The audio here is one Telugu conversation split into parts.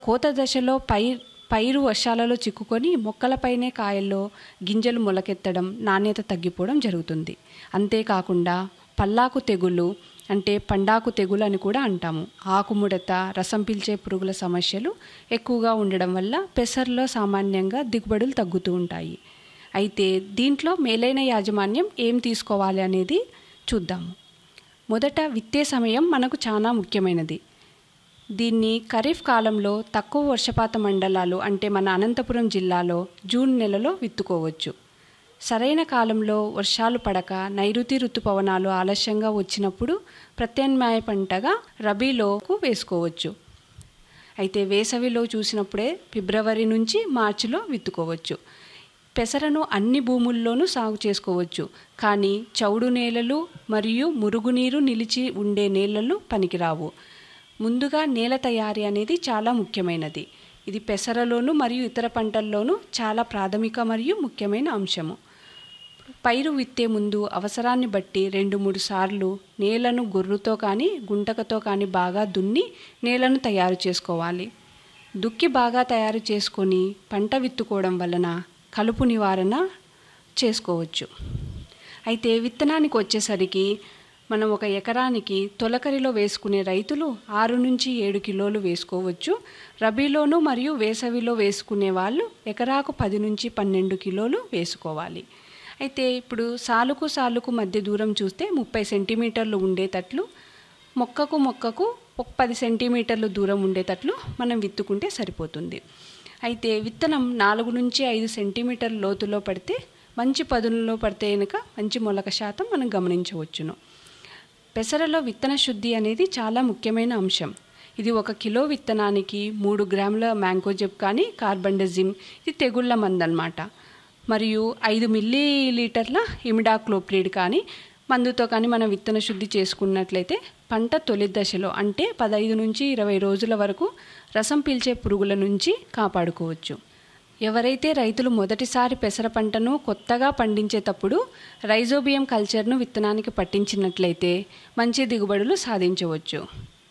కోత దశలో పై పైరు వర్షాలలో చిక్కుకొని మొక్కలపైనే కాయల్లో గింజలు మొలకెత్తడం నాణ్యత తగ్గిపోవడం జరుగుతుంది అంతేకాకుండా పల్లాకు తెగులు అంటే పండాకు తెగులు అని కూడా అంటాము ఆకుముడత రసం పీల్చే పురుగుల సమస్యలు ఎక్కువగా ఉండడం వల్ల పెసర్లో సామాన్యంగా దిగుబడులు తగ్గుతూ ఉంటాయి అయితే దీంట్లో మేలైన యాజమాన్యం ఏం తీసుకోవాలి అనేది చూద్దాము మొదట విత్తే సమయం మనకు చాలా ముఖ్యమైనది దీన్ని ఖరీఫ్ కాలంలో తక్కువ వర్షపాత మండలాలు అంటే మన అనంతపురం జిల్లాలో జూన్ నెలలో విత్తుకోవచ్చు సరైన కాలంలో వర్షాలు పడక నైరుతి ఋతుపవనాలు ఆలస్యంగా వచ్చినప్పుడు ప్రత్యామ్నాయ పంటగా రబీలోకు వేసుకోవచ్చు అయితే వేసవిలో చూసినప్పుడే ఫిబ్రవరి నుంచి మార్చిలో విత్తుకోవచ్చు పెసరను అన్ని భూముల్లోనూ సాగు చేసుకోవచ్చు కానీ చౌడు నేలలు మరియు మురుగునీరు నిలిచి ఉండే నేలలు పనికిరావు ముందుగా నేల తయారీ అనేది చాలా ముఖ్యమైనది ఇది పెసరలోను మరియు ఇతర పంటల్లోనూ చాలా ప్రాథమిక మరియు ముఖ్యమైన అంశము పైరు విత్తే ముందు అవసరాన్ని బట్టి రెండు మూడు సార్లు నేలను గొర్రుతో కానీ గుంటకతో కానీ బాగా దున్ని నేలను తయారు చేసుకోవాలి దుక్కి బాగా తయారు చేసుకొని పంట విత్తుకోవడం వలన కలుపు నివారణ చేసుకోవచ్చు అయితే విత్తనానికి వచ్చేసరికి మనం ఒక ఎకరానికి తొలకరిలో వేసుకునే రైతులు ఆరు నుంచి ఏడు కిలోలు వేసుకోవచ్చు రబీలోను మరియు వేసవిలో వేసుకునే వాళ్ళు ఎకరాకు పది నుంచి పన్నెండు కిలోలు వేసుకోవాలి అయితే ఇప్పుడు సాలుకు సాలుకు మధ్య దూరం చూస్తే ముప్పై సెంటీమీటర్లు ఉండేటట్లు మొక్కకు మొక్కకు ఒక పది సెంటీమీటర్లు దూరం ఉండేటట్లు మనం విత్తుకుంటే సరిపోతుంది అయితే విత్తనం నాలుగు నుంచి ఐదు సెంటీమీటర్ల లోతులో పడితే మంచి పదునులో పడితే కనుక మంచి మొలక శాతం మనం గమనించవచ్చును పెసరలో విత్తన శుద్ధి అనేది చాలా ముఖ్యమైన అంశం ఇది ఒక కిలో విత్తనానికి మూడు గ్రాముల మ్యాంకోజెబ్ కానీ కార్బండజిమ్ ఇది తెగుళ్ళ మందన్నమాట మరియు ఐదు మిల్లీ లీటర్ల ఇమిడాక్లోప్రిడ్ కానీ మందుతో కానీ మనం విత్తన శుద్ధి చేసుకున్నట్లయితే పంట తొలి దశలో అంటే పదహైదు నుంచి ఇరవై రోజుల వరకు రసం పీల్చే పురుగుల నుంచి కాపాడుకోవచ్చు ఎవరైతే రైతులు మొదటిసారి పెసర పంటను కొత్తగా పండించేటప్పుడు రైజోబియం కల్చర్ను విత్తనానికి పట్టించినట్లయితే మంచి దిగుబడులు సాధించవచ్చు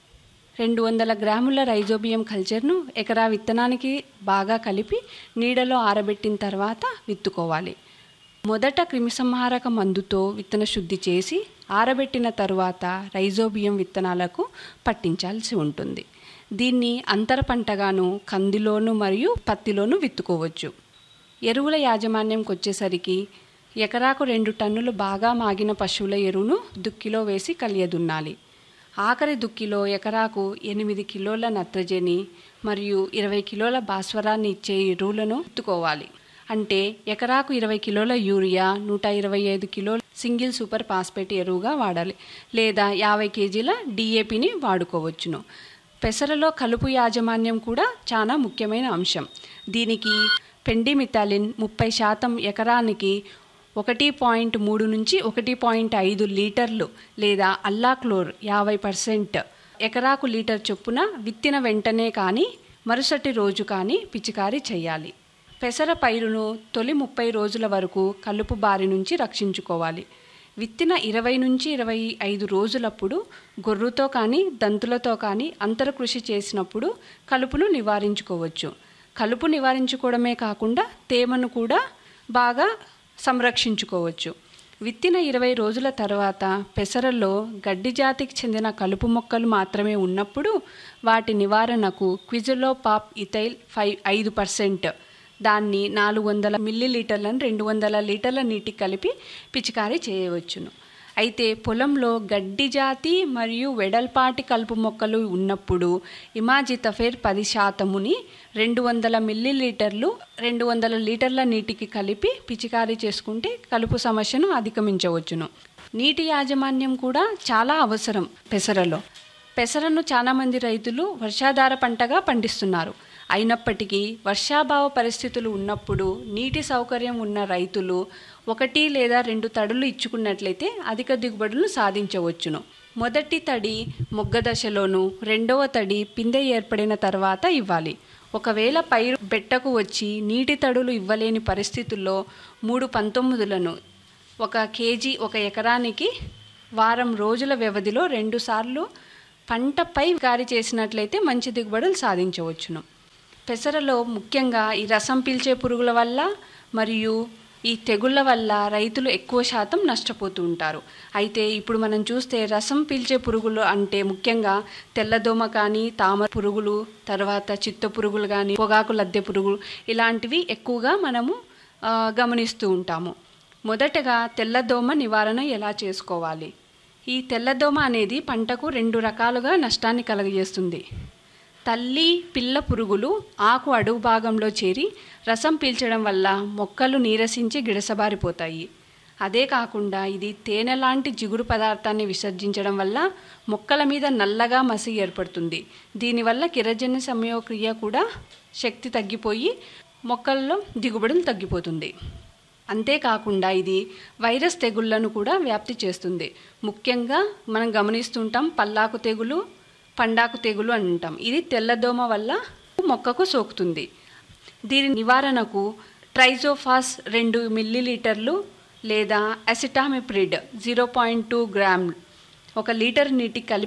రెండు వందల గ్రాముల రైజోబియం కల్చర్ను ఎకరా విత్తనానికి బాగా కలిపి నీడలో ఆరబెట్టిన తర్వాత విత్తుకోవాలి మొదట క్రిమిసంహారక మందుతో విత్తన శుద్ధి చేసి ఆరబెట్టిన తరువాత రైజోబియం విత్తనాలకు పట్టించాల్సి ఉంటుంది దీన్ని అంతర పంటగాను కందిలోను మరియు పత్తిలోను విత్తుకోవచ్చు ఎరువుల యాజమాన్యంకి వచ్చేసరికి ఎకరాకు రెండు టన్నులు బాగా మాగిన పశువుల ఎరువును దుక్కిలో వేసి కలియదున్నాలి ఆఖరి దుక్కిలో ఎకరాకు ఎనిమిది కిలోల నత్రజని మరియు ఇరవై కిలోల భాస్వరాన్ని ఇచ్చే ఎరువులను విత్తుకోవాలి అంటే ఎకరాకు ఇరవై కిలోల యూరియా నూట ఇరవై ఐదు కిలోల సింగిల్ సూపర్ ఫాస్ఫేట్ ఎరువుగా వాడాలి లేదా యాభై కేజీల డిఏపిని వాడుకోవచ్చును పెసరలో కలుపు యాజమాన్యం కూడా చాలా ముఖ్యమైన అంశం దీనికి పెండిమిథాలిన్ ముప్పై శాతం ఎకరానికి ఒకటి పాయింట్ మూడు నుంచి ఒకటి పాయింట్ ఐదు లీటర్లు లేదా అల్లాక్లోర్ యాభై పర్సెంట్ ఎకరాకు లీటర్ చొప్పున విత్తిన వెంటనే కానీ మరుసటి రోజు కానీ పిచికారీ చేయాలి పెసర పైరును తొలి ముప్పై రోజుల వరకు కలుపు బారి నుంచి రక్షించుకోవాలి విత్తిన ఇరవై నుంచి ఇరవై ఐదు రోజులప్పుడు గొర్రుతో కానీ దంతులతో కానీ అంతర కృషి చేసినప్పుడు కలుపును నివారించుకోవచ్చు కలుపు నివారించుకోవడమే కాకుండా తేమను కూడా బాగా సంరక్షించుకోవచ్చు విత్తిన ఇరవై రోజుల తర్వాత పెసరల్లో గడ్డి జాతికి చెందిన కలుపు మొక్కలు మాత్రమే ఉన్నప్పుడు వాటి నివారణకు క్విజలో పాప్ ఇథైల్ ఫైవ్ ఐదు పర్సెంట్ దాన్ని నాలుగు వందల మిల్లీ లీటర్లను రెండు వందల లీటర్ల నీటికి కలిపి పిచికారీ చేయవచ్చును అయితే పొలంలో గడ్డి జాతి మరియు వెడల్పాటి కలుపు మొక్కలు ఉన్నప్పుడు ఇమాజితఫేర్ పది శాతముని రెండు వందల మిల్లీ లీటర్లు రెండు వందల లీటర్ల నీటికి కలిపి పిచికారీ చేసుకుంటే కలుపు సమస్యను అధిగమించవచ్చును నీటి యాజమాన్యం కూడా చాలా అవసరం పెసరలో పెసరను చాలామంది రైతులు వర్షాధార పంటగా పండిస్తున్నారు అయినప్పటికీ వర్షాభావ పరిస్థితులు ఉన్నప్పుడు నీటి సౌకర్యం ఉన్న రైతులు ఒకటి లేదా రెండు తడులు ఇచ్చుకున్నట్లయితే అధిక దిగుబడులను సాధించవచ్చును మొదటి తడి మొగ్గ దశలోను రెండవ తడి పిందె ఏర్పడిన తర్వాత ఇవ్వాలి ఒకవేళ పైరు బెట్టకు వచ్చి నీటి తడులు ఇవ్వలేని పరిస్థితుల్లో మూడు పంతొమ్మిదిలను ఒక కేజీ ఒక ఎకరానికి వారం రోజుల వ్యవధిలో రెండుసార్లు పంటపై గారి చేసినట్లయితే మంచి దిగుబడులు సాధించవచ్చును పెసరలో ముఖ్యంగా ఈ రసం పీల్చే పురుగుల వల్ల మరియు ఈ తెగుళ్ళ వల్ల రైతులు ఎక్కువ శాతం నష్టపోతూ ఉంటారు అయితే ఇప్పుడు మనం చూస్తే రసం పీల్చే పురుగులు అంటే ముఖ్యంగా తెల్లదోమ కానీ తామర పురుగులు తర్వాత చిత్త పురుగులు కానీ పొగాకు లద్దె పురుగులు ఇలాంటివి ఎక్కువగా మనము ఆ, గమనిస్తూ ఉంటాము మొదటగా తెల్లదోమ నివారణ ఎలా చేసుకోవాలి ఈ తెల్లదోమ అనేది పంటకు రెండు రకాలుగా నష్టాన్ని కలుగజేస్తుంది తల్లి పిల్ల పురుగులు ఆకు అడుగు భాగంలో చేరి రసం పీల్చడం వల్ల మొక్కలు నీరసించి గిడసబారిపోతాయి అదే కాకుండా ఇది తేనె లాంటి జిగురు పదార్థాన్ని విసర్జించడం వల్ల మొక్కల మీద నల్లగా మసి ఏర్పడుతుంది దీనివల్ల కిరజన్య సంయోక్రియ కూడా శక్తి తగ్గిపోయి మొక్కల్లో దిగుబడులు తగ్గిపోతుంది అంతేకాకుండా ఇది వైరస్ తెగుళ్లను కూడా వ్యాప్తి చేస్తుంది ముఖ్యంగా మనం గమనిస్తుంటాం పల్లాకు తెగులు పండాకు తెగులు అని అంటాం ఇది తెల్లదోమ వల్ల మొక్కకు సోకుతుంది దీని నివారణకు ట్రైజోఫాస్ రెండు మిల్లీలీటర్లు లేదా acetamiprid zero point two gram ఒక లీటర్ నీటి కలిపి